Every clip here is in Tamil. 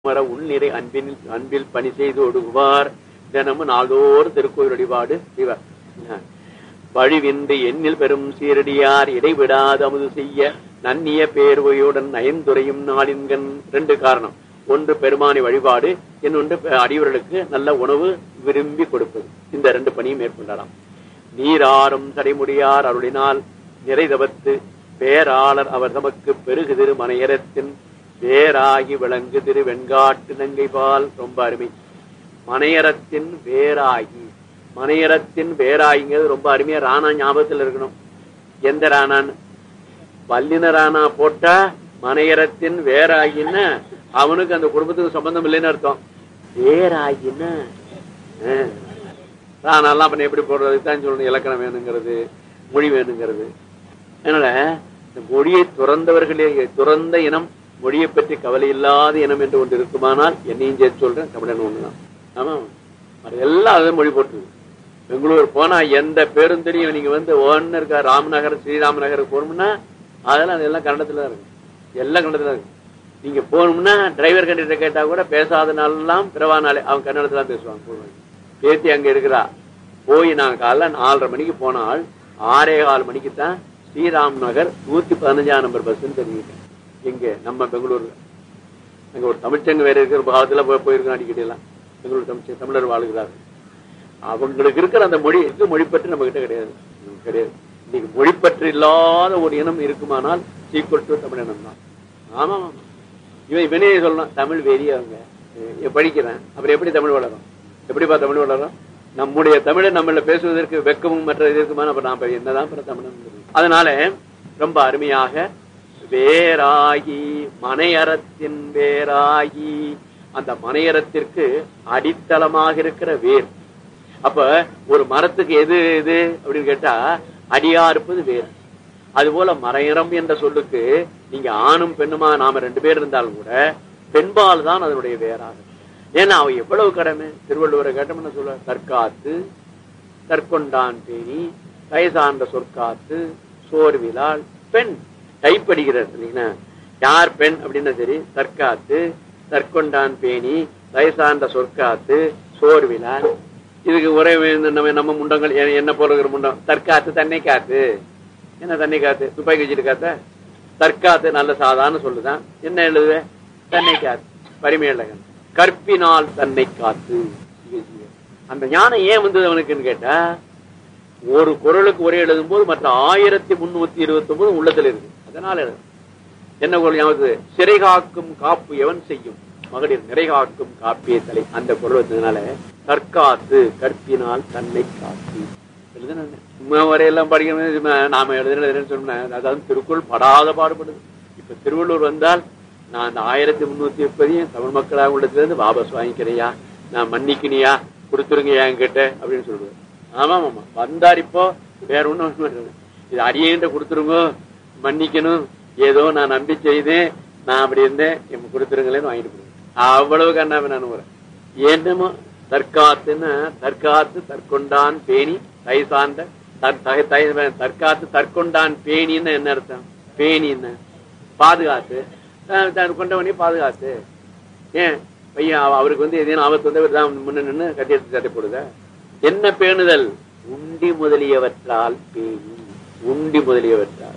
மர உள்நிறை அன்பின் அன்பில் பணி செய்து ஒடுகுவார் தினமும் நாள்தோறும் திருக்கோயில் வழிபாடு செய்வார் வழிவின்றி எண்ணில் பெறும் சீரடியார் இடைவிடாது அமுது செய்ய நன்னிய பேர்வையுடன் நயந்துரையும் நாளின்கண் ரெண்டு காரணம் ஒன்று பெருமானி வழிபாடு இன்னொன்று அடியவர்களுக்கு நல்ல உணவு விரும்பி கொடுப்பது இந்த ரெண்டு பணியும் மேற்கொண்டாராம் நீராறும் தடைமுடியார் அருளினால் நிறைதவத்து பேராளர் அவர் தமக்கு பெருகுதிரு மனையரத்தின் வேராகி விளங்கு திரு வெண்காட்டு நங்கை பால் ரொம்ப அருமை மனையரத்தின் வேராகி மனையரத்தின் வேராகிங்கிறது ரொம்ப அருமையா ராணா ஞாபகத்தில் இருக்கணும் எந்த ராணான்னு வல்லின ராணா போட்டா மனையரத்தின் வேராகின்னு அவனுக்கு அந்த குடும்பத்துக்கு சம்பந்தம் இல்லைன்னு அர்த்தம் வேராகின்னு ராணாலாம் அப்ப எப்படி போடுறதுக்கு தான் சொல்லணும் இலக்கணம் வேணுங்கிறது மொழி வேணுங்கிறது அதனால இந்த மொழியை துறந்தவர்களே துறந்த இனம் மொழியை பற்றி கவலை இல்லாத இனம் என்று ஒன்று இருக்குமானால் என்னையும் சேர்த்து சொல்றேன் தமிழன் ஒண்ணுதான் ஆமா அது எல்லாம் அதை மொழி போட்டுருக்கு பெங்களூர் போனா எந்த பேருந்தடியும் நீங்க வந்து ஒன்னு இருக்கா ராமநகர் ஸ்ரீராமநகர் போகணும்னா அதெல்லாம் அதெல்லாம் கன்னடத்துல தான் இருக்கு எல்லாம் கன்னடத்துல இருக்கு நீங்க போகணும்னா டிரைவர் கண்டிட்ட கேட்டா கூட பேசாத நாளெல்லாம் பிறவா நாளே அவங்க கன்னடத்துல தான் பேசுவாங்க போடுவாங்க பேத்தி அங்க இருக்கிறா போய் நான் காலைல நாலரை மணிக்கு போனால் ஆறே கால் மணிக்கு தான் ஸ்ரீராம் நகர் நூத்தி பதினஞ்சாம் நம்பர் பஸ் தெரிஞ்சுக்கிட்டேன் எங்க நம்ம பெங்களூர்ல அங்க ஒரு தமிழ்ச்சங்க வேற இருக்கிற காலத்துல போய் போயிருக்கோம் அடிக்கடி எல்லாம் பெங்களூர் தமிழ் தமிழர் வாழ்கிறார்கள் அவங்களுக்கு இருக்கிற அந்த மொழி மொழி பற்றி நம்ம கிட்ட கிடையாது கிடையாது இன்னைக்கு மொழி பற்று இல்லாத ஒரு இனம் இருக்குமானால் சீக்குவல் டு தமிழ் இனம் தான் ஆமா ஆமா இவன் இவனே சொல்லணும் தமிழ் வெறிய அவங்க படிக்கிறேன் அப்புறம் எப்படி தமிழ் வளரும் எப்படிப்பா தமிழ் வளரும் நம்முடைய தமிழை நம்மள பேசுவதற்கு வெக்கமும் மற்ற இது இருக்குமான அப்ப நான் என்னதான் தமிழ் அதனால ரொம்ப அருமையாக வேராகி மனையறத்தின் வேராகி அந்த மனையறத்திற்கு அடித்தளமாக இருக்கிற வேர் அப்ப ஒரு மரத்துக்கு எது எது அப்படின்னு கேட்டா அடியா இருப்பது வேர் அது போல மறையறம் என்ற சொல்லுக்கு நீங்க ஆணும் பெண்ணுமா நாம ரெண்டு பேர் இருந்தாலும் கூட பெண்பால் தான் அதனுடைய வேறாகும் ஏன்னா அவ எவ்வளவு கடமை திருவள்ளுவரை கேட்டோம்னு சொல்ல தற்காத்து தற்கொண்டான் பேணி வயசான்ற சொற்காத்து சோர்விலால் பெண் கைப்படிகிறார் இல்லைங்களா யார் பெண் அப்படின்னா சரி தற்காத்து தற்கொண்டான் பேணி வயசான்ற சொற்காத்து சோர்விலால் இதுக்கு ஒரே நம்ம நம்ம முண்டங்கள் என்ன போல இருக்கிற முண்டம் தற்காத்து தன்னை காத்து என்ன தண்ணி காத்து துப்பாக்கி வச்சுட்டு காத்த தற்காத்து நல்ல சாதாரண சொல்லுதான் என்ன எழுதுவே தன்னை காத்து பரிமையழகன் கற்பினால் தன்னை காத்து அந்த ஞானம் ஏன் வந்தது அவனுக்குன்னு கேட்டா ஒரு குரலுக்கு ஒரே எழுதும் போது மற்ற ஆயிரத்தி முன்னூத்தி இருபத்தி ஒன்பது உள்ளத்துல இருக்கு அதனால எழுதும் என்ன குரல் ஞாபகத்து சிறை காக்கும் காப்பு எவன் செய்யும் மகளிர் நிறை காக்கும் காப்பிய தலை அந்த குரல் வந்ததுனால தற்காத்து கற்பினால் தன்னை காத்து எழுதுன சும்மா வரையெல்லாம் படிக்கணும் நாம எழுதுன சொன்னேன் அதாவது திருக்குறள் படாத பாடுபடுது இப்ப திருவள்ளூர் வந்தால் நான் அந்த ஆயிரத்தி முன்னூத்தி முப்பதையும் தமிழ் மக்களாக உள்ளதுல இருந்து வாபஸ் வாங்கிக்கிறியா நான் மன்னிக்கினியா கொடுத்துருங்க என்கிட்ட அப்படின்னு சொல்லுவேன் ஆமா ஆமா வந்தார் இப்போ வேற ஒண்ணும் இது அடியேன்ட்ட கொடுத்துருங்க மன்னிக்கணும் ஏதோ நான் நம்பி செய்தேன் நான் அப்படி இருந்தேன் என் கொடுத்துருங்களேன்னு வாங்கிட்டு போடுவேன் அவ்வளவு கண்ணாம நான் வரேன் என்னமோ தற்காத்துன்னா தற்காத்து தற்கொண்டான் பேணி தை சார்ந்த தற்காத்து தற்கொண்டான் பேணின்னு என்ன அர்த்தம் பேணின்னு பாதுகாத்து கொண்டவனே பாதுகாத்து ஏன் பையன் அவருக்கு வந்து எதையும் ஆபத்து வந்து தான் முன்ன நின்று கட்டி எடுத்து சட்டை போடுத என்ன பேணுதல் உண்டி முதலியவற்றால் பேணி உண்டி முதலியவற்றால்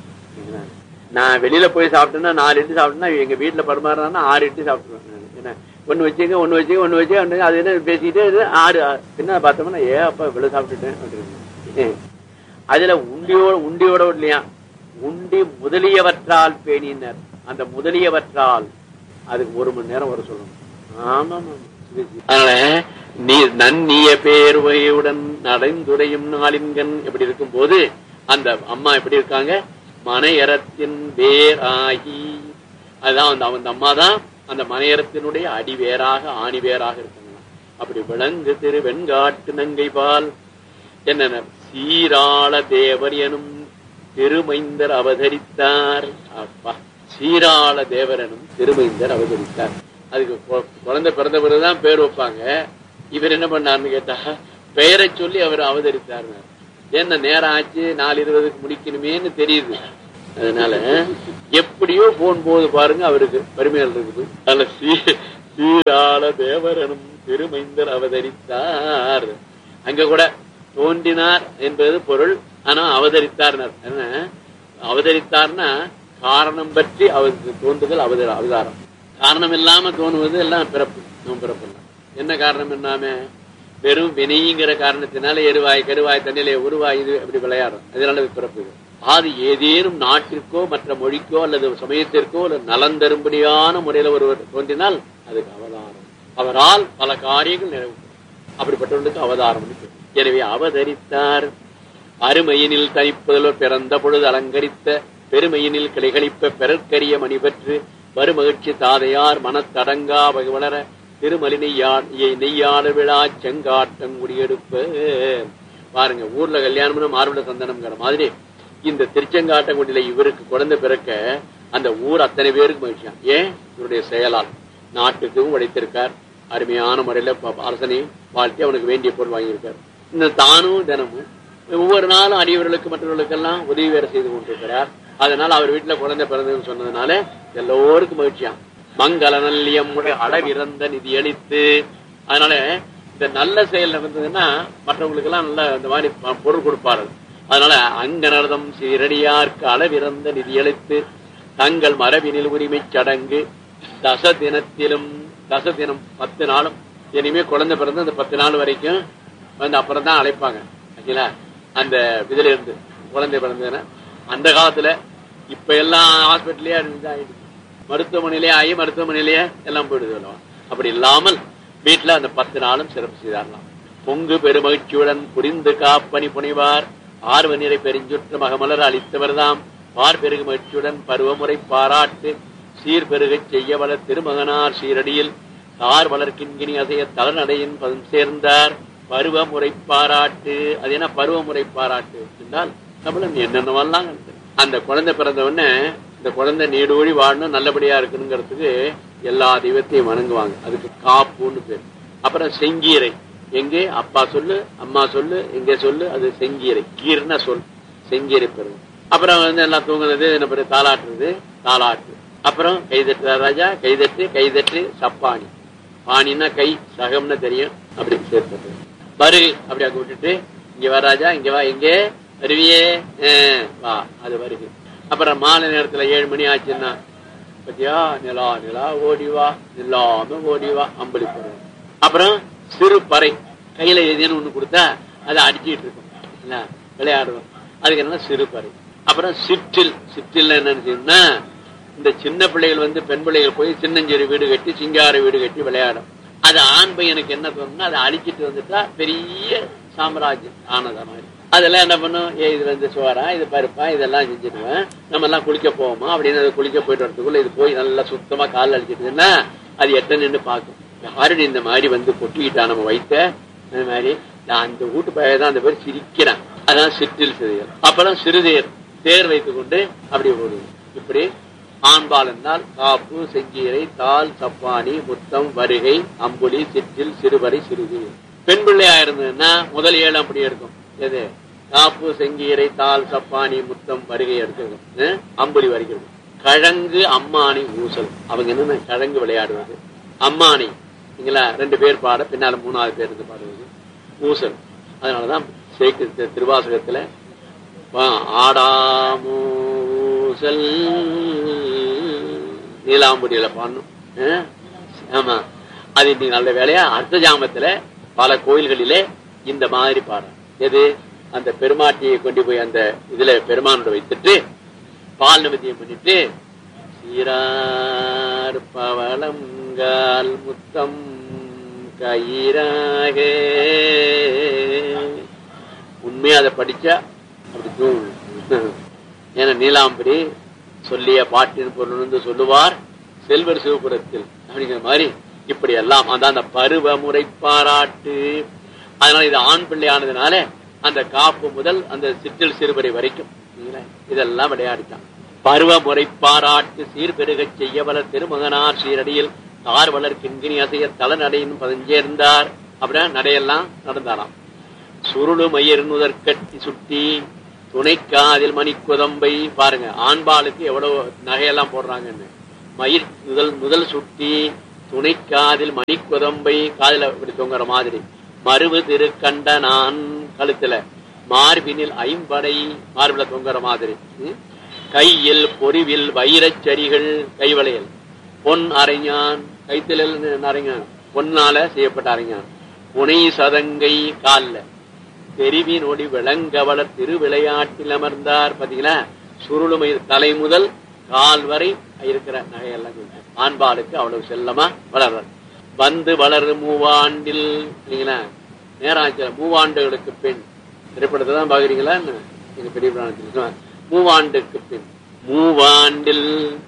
நான் வெளியில போய் சாப்பிட்டேன்னா நாலு இட்லி சாப்பிட்டேன்னா எங்க வீட்டுல பரிமாறினா ஆறு இட்லி சாப்பிட்டுருவேன் என்ன ஒண்ணு வச்சுங்க ஒண்ணு வச்சுங்க ஒண்ணு வச்சு அது என்ன பேசிக்கிட்டு ஆறு பின்ன பார்த்தோம்னா ஏ அப்பா இவ்வளவு சாப்பிட்டுட்டேன் அப்படின்னு அதுல உண்டியோட உண்டியோட இல்லையா உண்டி முதலியவற்றால் பேணினர் அந்த முதலியவற்றால் அதுக்கு ஒரு மணி நேரம் வர சொல்லணும் ஆமா அதனால நீ நன்னிய பேர்வையுடன் நடைந்துடையும் நாளின்கண் எப்படி இருக்கும் போது அந்த அம்மா எப்படி இருக்காங்க மனையறத்தின் வேர் ஆகி அதுதான் அந்த அந்த அம்மா தான் அந்த மனையறத்தினுடைய அடிவேராக ஆணி வேராக இருக்காங்க அப்படி விளங்கு திரு வெண்காட்டு நங்கை பால் என்ன சீராள தேவர் எனும் திருமைந்தர் அவதரித்தார் அப்பா சீராள தேவர் எனும் திருமைந்தர் அவதரித்தார் அதுக்கு குழந்தை பிறந்த பிறகுதான் பேர் வைப்பாங்க இவர் என்ன பண்ணாருன்னு கேட்டா பெயரை சொல்லி அவர் அவதரித்தார் என்ன நேரம் ஆச்சு நாலு இருபதுக்கு முடிக்கணுமேன்னு தெரியுது அதனால எப்படியோ போன் போது பாருங்க அவருக்கு வறுமையால் இருக்குது அதுல சீராள தேவரனும் திருமைந்தர் அவதரித்தார் அங்க கூட தோன்றினார் என்பது பொருள் ஆனா அவதரித்தார்னர் என்ன அவதரித்தார்னா காரணம் பற்றி அவருக்கு தோன்றுதல் அவதர அவதாரம் காரணம் இல்லாம தோணுவது எல்லாம் பிறப்பு நம்ம பிறப்பு என்ன காரணம் இல்லாம வெறும் வினைங்கிற காரணத்தினால எருவாய் கருவாய் தண்ணிலே உருவாய் இது அப்படி விளையாடும் அதனால இது பிறப்பு இது. அது ஏதேனும் நாட்டிற்கோ மற்ற மொழிக்கோ அல்லது சமயத்திற்கோ அல்லது நலன் தரும்படியான முறையில ஒருவர் தோன்றினால் அதுக்கு அவதாரம் அவரால் பல காரியங்கள் நிறைவு அப்படிப்பட்டவர்களுக்கு அவதாரம் எனவே அவதரித்தார் அருமையினில் தனிப்புதல்வர் பிறந்த பொழுது அலங்கரித்த பெருமையினில் கிளைகளிப்ப பெறற்கரிய மணி பெற்று வருமகிழ்ச்சி தாதையார் மனத்தடங்கா வளர திருமலி நெய்யாள் நெய்யாள விழா செங்காட்டங்குடியெடுப்ப பாருங்க ஊர்ல கல்யாணம்னு மார்பட சந்தனம்ங்கிற மாதிரி இந்த திருச்செங்காட்டங்குடியில இவருக்கு குழந்தை பிறக்க அந்த ஊர் அத்தனை பேருக்கு மகிழ்ச்சியாம் ஏன் இவருடைய செயலால் நாட்டுக்கும் உழைத்திருக்கார் அருமையான முறையில ப- அரசனை வாழ்த்தி அவனுக்கு வேண்டிய பொருள் வாங்கியிருக்கார் இந்த தானும் தினமும் ஒவ்வொரு நாளும் அடியவர்களுக்கு மற்றவர்களுக்கெல்லாம் உதவி வேற செய்து கொண்டிருக்கிறார் அதனால அவர் வீட்டுல குழந்தை பிறந்ததுன்னு சொன்னதுனால எல்லோருக்கும் மகிழ்ச்சியாம் மங்கள நல்லியம் அளவிறந்த நிதி அளித்து அதனால இந்த நல்ல செயல் நடந்ததுன்னா மற்றவங்களுக்கு எல்லாம் நல்ல இந்த மாதிரி ப- பொருள் கொடுப்பாரு அதனால அங்கனர்தம் சீரடியார்க்கு அளவிறந்த நிதியளித்து தங்கள் மரபினில் உரிமை சடங்கு தச தினத்திலும் தச தினம் பத்து நாளும் இனிமே குழந்தை பிறந்து அந்த பத்து நாள் வரைக்கும் வந்து அப்புறம் தான் அழைப்பாங்க ஓகேங்களா அந்த இதுல இருந்து குழந்தை பிறந்ததுன்னா அந்த காலத்துல இப்ப எல்லாம் ஹாஸ்பிட்டலே ஆயிடுச்சு மருத்துவமனையிலே ஆகி மருத்துவமனையிலேயே எல்லாம் போயிடுது அல்லவா? அப்படி இல்லாமல் வீட்டுல அந்த பத்து நாளும் சிறப்பு செய்தாரலாம் பொங்கு பெருமகிழ்ச்சியுடன் புரிந்து காப்பணி புனைவார் ஆர்வ நிறை பெருஞ்சுற்று மகமலர் அளித்தவர்தாம் பார் பெருகு மகிழ்ச்சியுடன் பருவமுறை பாராட்டு சீர் பெருகச் செய்ய வள திருமகனார் சீரடியில் தார் வளர்க்கின்கினி அசைய தலநடையின் பதம் சேர்ந்தார் பருவமுறை பாராட்டு அது என்ன பருவமுறை பாராட்டு என்றால் நம்மளும் என்னென்னவெல்லாம் இருக்கு. அந்த குழந்தை பிறந்த உடனே இந்த குழந்தை நீடூழி வாழணும் நல்லபடியா இருக்கணுங்கிறதுக்கு எல்லா தெய்வத்தையும் வணங்குவாங்க அதுக்கு காப்புன்னு பேர் அப்புறம் செங்கீரை எங்கே அப்பா சொல்லு அம்மா சொல்லு எங்கே சொல்லு அது செங்கீரை கீர்னா சொல் செங்கீரை பெறும் அப்புறம் வந்து எல்லாம் தூங்குறது என்ன பேரு தாளாட்டுறது தாளாட்டு அப்புறம் கைதட்டு ராஜா கைதட்டு கைதட்டு சப்பானி பாணின்னா கை சகம்னு தெரியும் அப்படி சேர்த்து பரு அப்படி அங்க விட்டுட்டு இங்க வா ராஜா இங்க வா எங்கே வருவியே ஆஹ், வா அது வருகு அப்புறம் மாலை நேரத்துல ஏழு மணி ஆச்சுன்னா பத்தியா நிலா நிலா ஓடி வா நில்லாம ஓடி வா அம்பளி பருவம் அப்புறம் சிறு பறை கையில ஏதேனும் ஒண்ணு கொடுத்தா அதை அடிச்சிட்டு இருக்கும் இல்ல, விளையாடுவோம் அதுக்கு என்ன சிறு பறை அப்புறம் சிற்றில் சிற்றில் என்னன்னு செய்யணும்னா இந்த சின்ன பிள்ளைகள் வந்து பெண் பிள்ளைகள் போய் சின்னஞ்சிறு வீடு கட்டி சிங்கார வீடு கட்டி விளையாடும் அது ஆண் பையனுக்கு என்ன தோணும்னா அதை அழிச்சிட்டு வந்துட்டா பெரிய சாம்ராஜ்யம் ஆனதா மாதிரி அதெல்லாம் என்ன பண்ணும் ஏ இது வந்து சோறா இது பருப்பா இதெல்லாம் செஞ்சுடுவேன் நம்ம எல்லாம் குளிக்க போவோமா அப்படின்னு அது குளிக்க போயிட்டு வரதுக்குள்ள இது போய் நல்லா சுத்தமா கால் அழிச்சிட்டுதுன்னா அது எட்ட நின்று பார்க்கும் யாருடி இந்த மாதிரி வந்து கொட்டிக்கிட்டா நம்ம வைத்த அந்த மாதிரி நான் அந்த வீட்டு பையன் தான் அந்த பேர் சிரிக்கிறான் அதான் சிற்றில் சிறுதேர் அப்புறம் சிறுதேர் தேர் வைத்துக் கொண்டு அப்படி ஓடுவோம் இப்படி ஆண்பால் என்றால் காப்பு செங்கீரை தால் சப்பானி முத்தம் வருகை அம்புலி சிற்றில் சிறுவரை சிறுதி பெண் பிள்ளையா இருந்ததுன்னா முதல் ஏழு அப்படி இருக்கும் எது காப்பு செங்கீரை தால் சப்பானி முத்தம் வருகை எடுக்கிறது அஹ், அம்புலி வருகிறது கழங்கு அம்மானி ஊசல் அவங்க என்னென்ன கழங்கு விளையாடுவது அம்மானி இல்லைங்களா ரெண்டு பேர் பாட பின்னால மூணாவது பேர் இருந்து பாடுவது ஊசல் அதனாலதான் சேக்கு தி- திருவாசகத்துல வா- ஆடாமூசல் நீலாம்புடியில பாடணும் அஹ்? ஆமா அது இன்னைக்கு நல்ல வேலையா அர்த்த ஜாமத்துல பல கோயில்களிலே இந்த மாதிரி பாடம் எது அந்த பெருமாட்டியை கொண்டு போய் அந்த இதுல பெருமானோட வைத்துட்டு பால் நிமித்தியம் பண்ணிட்டு சீரார் பவளங்கால் முத்தம் கயிறாக உண்மையா அதை படிச்சா அப்படி தூங்கும் ஏன்னா நீலாம்பரி சொல்லிய பாட்டின் பொருள் வந்து சொல்லுவார் செல்வர் சிவபுரத்தில் அப்படிங்கிற மாதிரி இப்படி எல்லாம் அதான் அந்த பருவமுறை பாராட்டு அதனால இது ஆண் பிள்ளை ஆனதுனால அந்த காப்பு முதல் அந்த சிற்றில் சிறுவரை வரைக்கும் இல்லைங்களா? இதெல்லாம் விளையாடிட்டான் பருவமுறை பாராட்டு சீர்பெருகச் செய்ய வளர் திருமகனார் சீரடியில் தார் வளர் கிண்கிணி அசைய தலநடையின் பதிஞ்சேர்ந்தார் அப்படின்னா நடையெல்லாம் நடந்தாராம் சுருளு மயிர் நுதற்கட்டி சுட்டி துணைக்காதில் மணிக்குதம்பை பாருங்க ஆண்பாளுக்கு எவ்வளவு நகையெல்லாம் போடுறாங்கன்னு மயிர் முதல் முதல் சுட்டி துணைக்காதில் மணிக்குதம்பை காதில் இப்படி தொங்குற மாதிரி மருவு திருக்கண்ட நான் கழுத்துல மார்பினில் ஐம்படை மார்பில தொங்குற மாதிரி ம்? கையில் பொறிவில் வைரச்சரிகள் கைவளையல் பொன் அரைஞான் கைத்திலில் அரைஞான் பொன்னால செய்யப்பட்ட அரைஞான் புனை சதங்கை கால்ல தெரிவின் ஒளி விளங்கவள திருவிளையாட்டில் அமர்ந்தார் பாத்தீங்களா சுருளுமை தலை முதல் கால் வரை இருக்கிற நகையெல்லாம் சொல்றேன். ஆண்பாலுக்கு அவ்வளவு செல்லமா வளர்றார் வந்து வளரு மூவாண்டில் இல்லைங்களா நேராச்ச மூவாண்டுகளுக்கு பின் திரைப்படத்தை தான் பாக்குறீங்களா என்ன? எங்க பெரிய பிராணத்தில் மூவாண்டுக்கு பின் மூவாண்டில்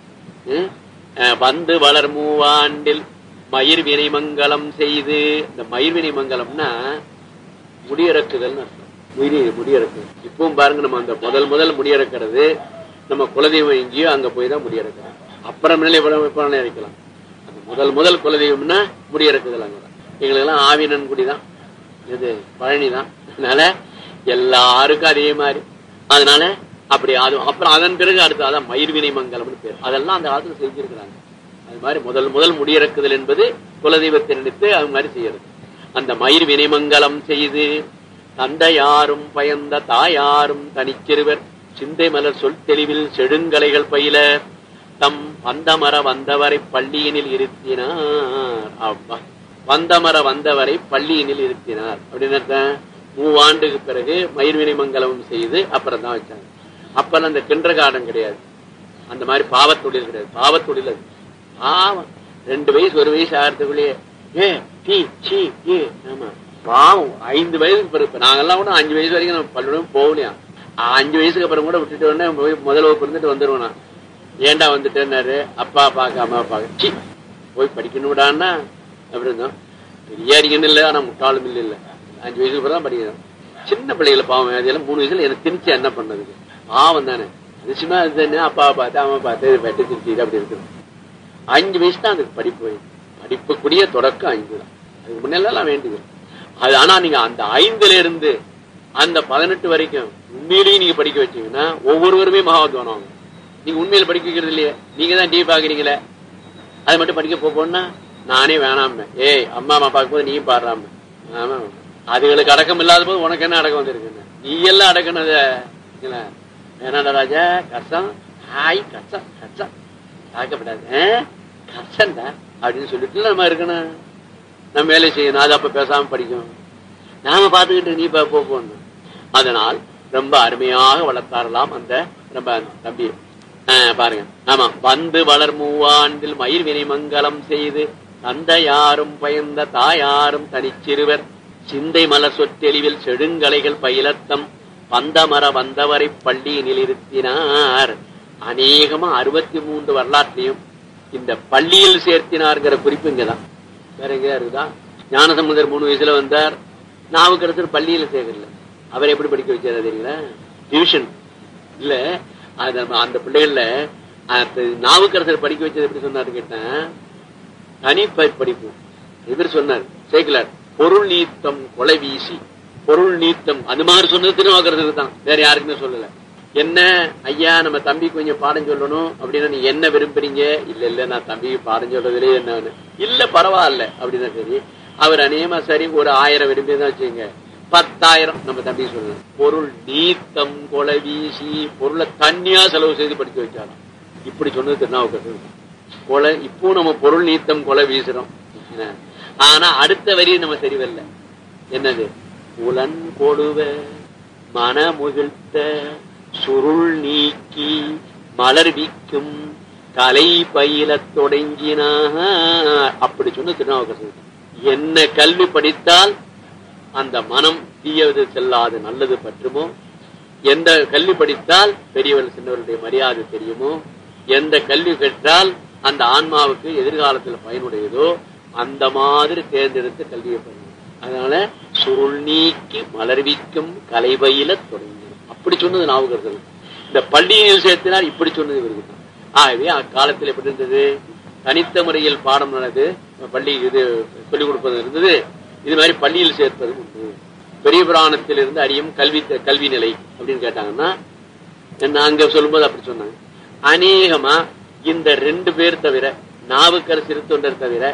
ம், அஹ், வந்து வளர் மூவாண்டில் மயிர் வினை மங்கலம் செய்து இந்த மயிர் வினை மங்கலம்னா முடியிறக்குதல் முடி முடியிறக்கு இப்பவும் பாருங்க நம்ம அந்த முதல் முதல் முடியிறக்கிறது நம்ம குலதெய்வம் எங்கேயோ அங்க போய் தான் முடியிறக்கிறோம் அப்புறமேலே எப்ப இறக்கலாம் அந்த முதல் முதல் குலதெய்வம்னா முடியிறக்குதல் அங்கதான் எங்களுக்கெல்லாம் ஆவினன் குடிதான் இது பழனி தான் அதனால எல்லாருக்கும் அதே மாதிரி அதனால அப்படி அது அப்புறம் அதன் பிறகு அடுத்து அதான் மயிர்வினை மங்கலம்னு பேர் அதெல்லாம் அந்த காலத்துல செஞ்சிருக்கிறாங்க அது மாதிரி முதல் முதல் முடியிறக்குதல் என்பது குலதெய்வத்தை நினைத்து அது மாதிரி செய்யறது அந்த மயிர் வினைமங்கலம் செய்து தந்தையாரும் பயந்த தாயாரும் தனிச்சிறுவர் சிந்தை மலர் சொல் தெளிவில் செழுங்கலைகள் பயில தம் வந்தமர வந்தவரை பள்ளியினில் இருத்தினார் அப்பா வந்தமர வந்தவரை பள்ளியினில் இருத்தினார் அப்படின்னு அர்த்தம்? மூவாண்டுக்கு பிறகு மயிர் வினைமங்கலம் செய்து அப்புறம் தான் வச்சாங்க அப்பெல்லாம் அந்த கிண்டர் கார்டன் கிடையாது அந்த மாதிரி பாவத்தொழில் கிடையாது பாவத்தொழில் அது பாவம் ரெண்டு வயசு ஒரு வயசு ஆகிறதுக்குள்ளேயே ஏ டீ சீ ஏ ஆமா பாவம் ஐந்து வயசுக்கு பிறகு நாங்கெல்லாம் கூட அஞ்சு வயசு வரைக்கும் நம்ம பள்ளிக்கூடம் போகலையா அஞ்சு வயசுக்கு அப்புறம் கூட விட்டுட்டு உடனே போய் முதல் வகுப்பு இருந்துட்டு வந்துருவோம் நான் ஏன்டா வந்துட்டேன்னாரு அப்பா பார்க்க அம்மா பார்க்க சி போய் படிக்கணும்டான்னா அப்படி இருந்தோம் பெரிய அறிஞன் இல்லை ஆனா முட்டாளும் இல்லை இல்லை அஞ்சு வயசுக்கு அப்புறம் தான் படிக்கணும் சின்ன பிள்ளைகளை பாவம் அதெல்லாம் மூணு வயசுல எனக்கு திணிச்சு என்ன பண்ணதுக்கு பாவம் தானே நிச்சயமா அது அப்பா பார்த்து அம்மா பார்த்து வெட்டு திருச்சி அப்படி இருக்குது அஞ்சு வயசு தான் அதுக்கு படிப்பு வயசு. படிப்புக்குரிய தொடக்கம் ஐந்து தான் அதுக்கு முன்னெல்லாம் வேண்டியது அது ஆனா நீங்க அந்த ஐந்துல இருந்து அந்த பதினெட்டு வரைக்கும் உண்மையிலேயே நீங்க படிக்க வச்சீங்கன்னா ஒவ்வொருவருமே மகாத்வானம் ஆகும் நீங்க உண்மையில படிக்க வைக்கிறது இல்லையே நீங்க தான் டிவி பாக்குறீங்களே அது மட்டும் படிக்க போப்போன்னா நானே வேணாம ஏய் அம்மா அம்மா பார்க்கும்போது நீயும் பாடுறாம ஆமா அதுகளுக்கு அடக்கம் இல்லாத போது உனக்கு என்ன அடக்கம் வந்திருக்குன்னு நீ எல்லாம் அடக்கணும் அத இல்ல, வேணாடா ராஜா கஷ்டம் ஹாய் கஷ்டம் கஷ்டம் தாக்கப்படாது ஆ? கஷ்டம்டா அப்படின்னு சொல்லிட்டு நம்ம இருக்கணும் நம்ம வேலை செய்யணும் அது அப்ப பேசாம படிக்கும் நாம பாத்துக்கிட்டு நீ போ போன்னு அதனால் ரொம்ப அருமையாக வளர்த்தாரலாம் அந்த ரொம்ப அந்த தம்பி பாருங்க ஆமா வந்து வளர் மூவாண்டில் மயிர் வினைமங்கலம் செய்து தந்தையாரும் பயந்த தாயாரும் தனிச்சிறுவர் சிந்தை மலர் சொத்தெளிவில் செடுங்கலைகள் பயிலத்தம் பந்தமர வந்தவரை பள்ளியினில் இருத்தினார் அநேகமா அறுபத்தி மூன்று வரலாற்றையும் இந்த பள்ளியில் சேர்த்தினார்கிற குறிப்பு இங்கதான் வேற எங்கேயா இருக்குதா ஞானசம்பந்தர் மூணு வயசுல வந்தார் நாவுக்கரசர் பள்ளியில சேர்க்கல அவர் எப்படி படிக்க வச்சாரு தெரியுங்களா டிவிஷன் இல்ல அது நம்ம அந்த பிள்ளைகள்ல அந்த நாவுக்கரசர் படிக்க வச்சது எப்படி சொன்னாரு கேட்டேன் தனி ப- படிப்பு இவர் சொன்னார் சேக்கலார் பொருள் நீத்தம் கொலை வீசி பொருள் நீத்தம் அது மாதிரி சொன்னது திருவாக்கரசர் தான் வேற யாருக்குமே சொல்லல என்ன ஐயா நம்ம தம்பி கொஞ்சம் பாடம் சொல்லணும் அப்படின்னா நீங்க என்ன விரும்புறீங்க இல்ல இல்ல நான் தம்பிக்கு பாடம் சொல்றதுலே என்ன இல்ல பரவாயில்ல அப்படின்னா சரி அவர் அநேகமா சரி ஒரு ஆயிரம் விரும்பி தான் வச்சுங்க பத்தாயிரம் நம்ம தம்பி சொல்லணும் பொருள் நீத்தம் கொலை வீசி பொருளை தண்ணியா செலவு செய்து படிக்க வச்சாராம் இப்படி சொன்னது திருநாவுக்கரசர் கொலை இப்போ நம்ம பொருள் நீத்தம் கொலை வீசுறோம் என்ன? ஆனா அடுத்த வரி நம்ம சரி வரல என்னது புலன் கொடுவ மனமுகிழ்த்த சுருள் நீக்கி மலர்விக்கும் கலை பயிலத் தொடங்கினார் அப்படி சொன்ன திருநாவுக்கரசர் என்ன கல்வி படித்தால் அந்த மனம் தீயது செல்லாது நல்லது பற்றுமோ எந்த கல்வி படித்தால் பெரியவர் சின்னவருடைய மரியாதை தெரியுமோ எந்த கல்வி பெற்றால் அந்த ஆன்மாவுக்கு எதிர்காலத்தில் பயனுடையதோ அந்த மாதிரி தேர்ந்தெடுத்து கல்வியை பண்ணணும் அதனால சுருள் நீக்கி மலர்விக்கும் கலைபயில தொடங்கி அப்படி சொன்னது நாவுக்கரசர் இந்த பள்ளியில் சேர்த்தினார் இப்படி சொன்னது இவருக்கு தான் ஆகவே அக்காலத்தில் எப்படி இருந்தது தனித்த முறையில் பாடம் நடந்து பள்ளி இது சொல்லிக் கொடுப்பது இருந்தது இது மாதிரி பள்ளியில் சேர்ப்பது உண்டு பெரிய புராணத்தில் இருந்து அறியும் கல்வி கல்வி நிலை அப்படின்னு கேட்டாங்கன்னா என்ன அங்க சொல்லும்போது அப்படி சொன்னாங்க அநேகமா இந்த ரெண்டு பேர் தவிர நாவுக்கரசு தொண்டர் தவிர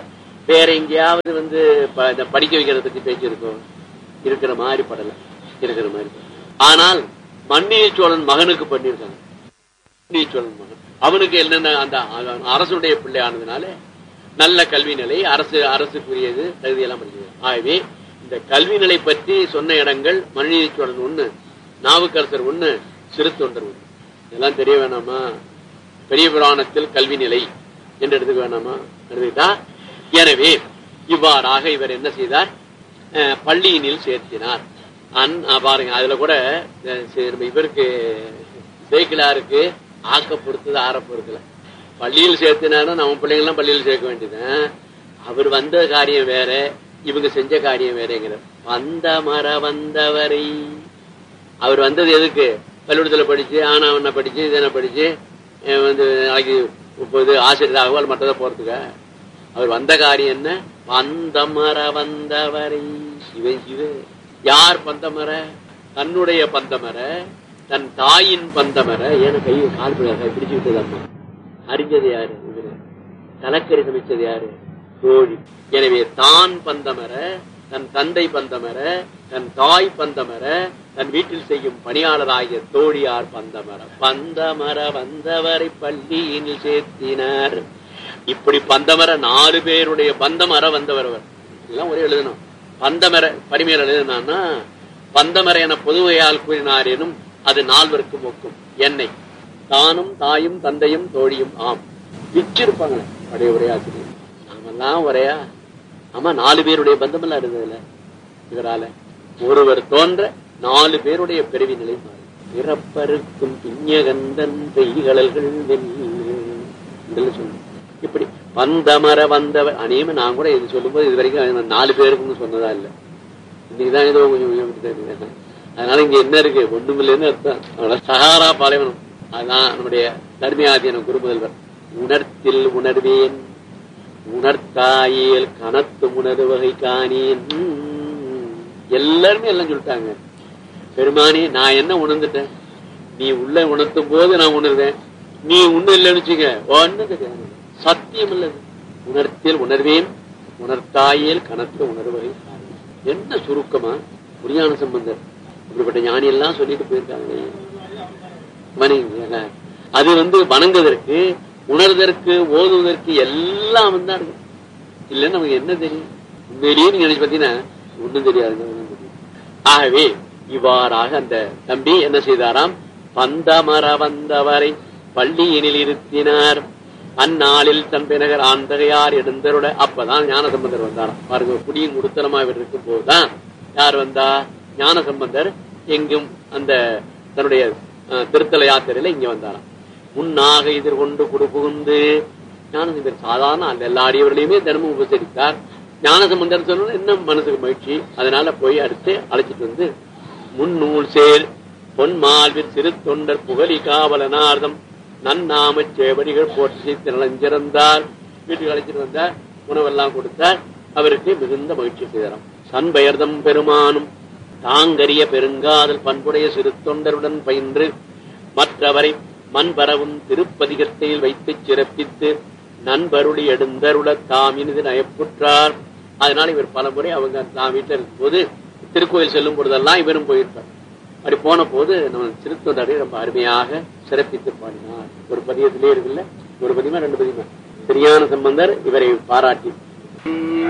வேற எங்கேயாவது வந்து ப- இந்த படிக்க வைக்கிறத பத்தி பேச்சு இருக்கும் இருக்கிற மாதிரி படல இருக்கிற மாதிரி படல. ஆனால் மன்னிய சோழன் மகனுக்கு பண்ணியிருக்காங்க மன்னிய சோழன் மகன் அவனுக்கு என்னென்ன அந்த அ- அரசுடைய பிள்ளை ஆனதுனால நல்ல கல்வி நிலை அரசு அரசுக்குரியது தகுதியெல்லாம் படிக்கிறது ஆகவே இந்த கல்வி நிலை பற்றி சொன்ன இடங்கள் மன்னிய சோழன் ஒண்ணு நாவுக்கரசர் ஒண்ணு சிறு தொண்டர் ஒண்ணு இதெல்லாம் தெரிய வேணாமா பெரிய புராணத்தில் கல்வி நிலை என்று எடுத்துக்க வேணாமா எடுத்துக்கிட்டா எனவே இவ்வாறாக இவர் என்ன செய்தார் அஹ், பள்ளியினில் சேர்த்தினார் அன் அஹ், பாருங்க அதுல கூட அஹ், சரி, இவருக்கு சேக்கிலாருக்கு ஆக்க பொறுத்தது ஆற பொறுத்தல பள்ளியில் சேர்த்தினாரும் நம்ம பிள்ளைங்கள்லாம் பள்ளியில் சேர்க்க வேண்டியதுதான் அவர் வந்த காரியம் வேற இவங்க செஞ்ச காரியம் வேறங்கிறார் வந்த மர வந்தவரை அவர் வந்தது எதுக்கு பள்ளிக்கூடத்துல படிச்சு ஆனாவண்ண படிச்சு இதென்ன படிச்சு அஹ் வந்து நாளைக்கு முப்பது ஆசிரியராகவோ அல்ல மற்றதை போறதுக்கா அவர் வந்த காரியம் என்ன பந்தமர வந்தவரை சிவ சிவ யார் பந்தமர தன்னுடைய பந்தமர தன் தாயின் பந்தமர ஏன கை கால் பிடி- பிடிச்சு விட்டது அம்மா அறிஞ்சது யாரு இவரு கலக்கரி சமைச்சது யாரு தோழி எனவே தான் பந்தமர தன் தந்தை பந்தமர தன் தாய் பந்தமர தன் வீட்டில் செய்யும் பணியாளராகிய தோழியார் பந்தமர பந்தமர வந்தவரை பள்ளியினில் சேர்த்தினார் இப்படி பந்தமர நாலு பேருடைய பந்தமர வந்தவர் அவர் இதெல்லாம் ஒரே எழுதணும் பந்தமர பரிமையர் எழுதினான்னா பந்தமர என பொதுவையால் கூறினார் எனும் அது நால்வருக்கும் ஒக்கும் என்னை தானும் தாயும் தந்தையும் தோழியும் ஆம் விச்சிருப்பாங்களே படைய ஒரே ஆசிரியர் நாமெல்லாம் ஒரையா ஆமா நாலு பேருடைய பந்தமெல்லாம் இருந்ததுல இவரால ஒருவர் தோன்ற நாலு பேருடைய பிறவி நிலை மாறும் பிறப்பருக்கும் பிஞ்சகந்தன் பெய்கடல்கள் வெள்ளி சொல்லு இப்படி வந்தமர வந்தவர் அநேகமா நான் கூட இது சொல்லும்போது இது வரைக்கும் நாலு பேருக்குன்னு சொன்னதா இல்லை இன்னைக்குதான் ஏதோ கொஞ்சம் கொஞ்சம் இப்படி தெரியுது. அதனால இங்க என்ன இருக்கு ஒண்ணுமில்லைன்னு அர்த்தம் அவ்வளவு சகாரா பாலைவனம் அதுதான் நம்முடைய தர்மியாதீன குருமுதல்வர் உணர்த்தில் உணர்வேன் உணர்த்தாயேல் கனத்து உணர்வு வகை காணேன் உம். எல்லாருமே எல்லாம் சொல்லிட்டாங்க பெருமானி நான் என்ன உணர்ந்துட்டேன் நீ உள்ள உணர்த்தும் போது நான் உணர்வேன் நீ ஒண்ணு இல்லைன்னு வச்சுக்க ஒண்ணு தெரியாது சத்தியம் இல்லது உணர்த்தில் உணர்வேன் உணர்த்தாயேல் கனத்த உணர்வகை காணேன். என்ன சுருக்கமா புரியான சம்பந்தர் இப்படிப்பட்ட ஞானி எல்லாம் சொல்லிட்டு போயிருக்காங்க மனைவி அது வந்து வணங்குவதற்கு உணர்வதற்கு ஓதுவதற்கு எல்லாம் வந்து இருக்கு இல்லைன்னு நமக்கு என்ன தெரியும் உண்மையிலேயே நீங்க நினைச்சு பாத்தீங்கன்னா ஒண்ணும் தெரியாது ஒண்ணும் தெரியாது. ஆகவே இவ்வாறாக அந்த தம்பி என்ன செய்தாராம் பந்தமர வந்தவரை பள்ளியினில் இருத்தினார் அந்நாளில் தன் பினகர் ஆந்தகையார் எழுந்தருட அப்பதான் ஞானசம்பந்தர் வந்தாராம் பாருங்க குடியும் குடுத்தனமா இவர் இருக்கும் போதுதான் யார் வந்தா ஞானசம்பந்தர் எங்கும் அந்த தன்னுடைய அஹ், திருத்தல யாத்திரையில இங்க வந்தாராம் முன்னாக எதிர்கொண்டு குடு புகுந்து ஞானசம்பந்தர் சாதாரண அல்ல எல்லா அடியவர்களையுமே தினமும் உபசரித்தார் ஞானசம்பந்தர் சொல்லணும் இன்னும் மனசுக்கு மகிழ்ச்சி அதனால போய் அடுத்து அழைச்சிட்டு வந்து முன்னூல் சேர் பொன்மால்வில் சிறு தொண்டர் புகழி காவலனார்தம் நன்னாமச் சேவடிகள் போற்றி திறந்தார் வீட்டுக்கு அழைச்சிட்டு வந்தார் உணவெல்லாம் கொடுத்தார் அவருக்கு மிகுந்த மகிழ்ச்சி செய்தாராம் சண்பெயர்தம் பெருமானும் தாங்கரிய பெருங்காதல் பண்புடைய சிறு தொண்டருடன் பயின்று மற்றவரை மண்பரவும் திருப்பதிகத்தில் வைத்துச் சிறப்பித்து நண்பருளி எடுந்தருள தாம் இனிது நயப்புற்றார் அதனால இவர் பல முறை அவங்க தான் வீட்டில் இருக்கும்போது திருக்கோயில் செல்லும் பொழுதெல்லாம் இவரும் போயிருப்பார் அப்படி போன போது நம்ம திருத்தொண்டரை ரொம்ப அருமையாக சிறப்பித்து பாடினார் ஒரு பதியத்திலே இருக்குல்ல ஒரு பதியமா ரெண்டு பதியமா சரியான சம்பந்தர் இவரை பாராட்டி